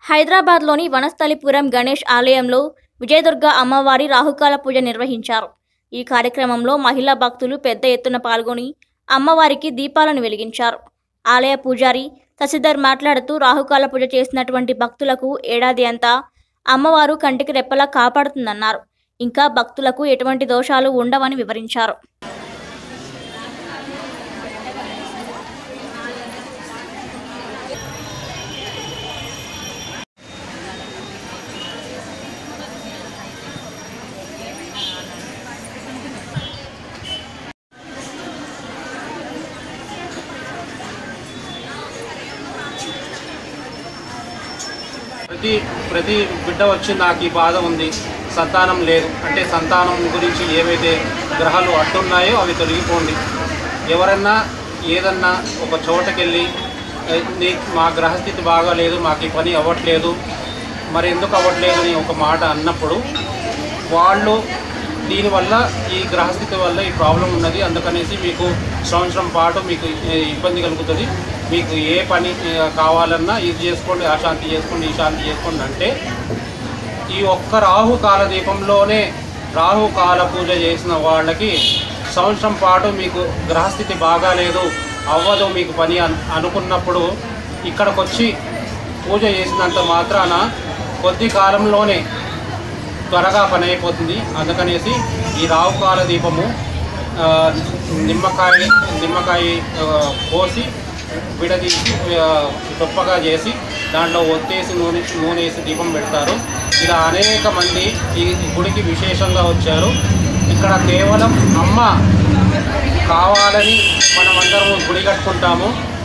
హైదరాబాద్లోని వనస్థలిపురం గణేష్ ఆలయంలో విజయదుర్గ అమ్మవారి రాహుకాల పూజ నిర్వహించారు ఈ కార్యక్రమంలో మహిళా భక్తులు పెద్ద ఎత్తున పాల్గొని అమ్మవారికి దీపాలను వెలిగించారు ఆలయ పూజారి శశిధర్ మాట్లాడుతూ రాహుకాల పూజ చేసినటువంటి భక్తులకు ఏడాది అంతా అమ్మవారు కంటికి రెప్పలా కాపాడుతుందన్నారు ఇంకా భక్తులకు ఎటువంటి దోషాలు ఉండవని వివరించారు ప్రతి ప్రతి బిడ్డ వచ్చి నాకు ఈ బాధ ఉంది సంతానం లేదు అంటే సంతానం గురించి ఏవైతే గ్రహాలు అడ్డున్నాయో అవి తొలగిపోండి ఎవరన్నా ఏదన్నా ఒక చోటకెళ్ళి "ఏ, నీ మా గ్రహస్థితి బాగాలేదు మాకు ఈ పని అవ్వట్లేదు మరి ఎందుకు అవ్వట్లేదు అని ఒక మాట అన్నప్పుడు వాళ్ళు దీనివల్ల ఈ గ్రహస్థితి వల్ల ఈ ప్రాబ్లం ఉన్నది అందుకనేసి మీకు సంవత్సరం పాటు మీకు ఏ, ఇబ్బంది కలుగుతుంది మీకు ఏ పని ఏ, కావాలన్నా ఇది చేసుకోండి ఆ శాంతి చేసుకోండి ఈ శాంతి చేసుకోండి అంటే ఈ ఒక్క రాహు కాల దీపంలోనే రాహు కాల పూజ చేసిన వాళ్ళకి సంవత్సరం పాటు మీకు గ్రహస్థితి బాగాలేదు అవ్వదు మీకు పని అన్- అనుకున్నప్పుడు ఇక్కడికి వచ్చి పూజ చేసినంత మాత్రాన కొద్ది కాలంలోనే త్వరగా పని అయిపోతుంది అందుకనేసి ఈ రావుకాల దీపము ఆ, నిమ్మకాయ నిమ్మకాయ ఆ, కోసి విడదీసి ఆ, దుప్పగా చేసి దాంట్లో ఒత్తేసి నూనె నూనె వేసి దీపం పెడతారు ఇలా అనేక మంది ఈ గుడికి విశేషంగా వచ్చారు ఇక్కడ కేవలం అమ్మ కావాలని మనమందరం గుడి కట్టుకుంటాము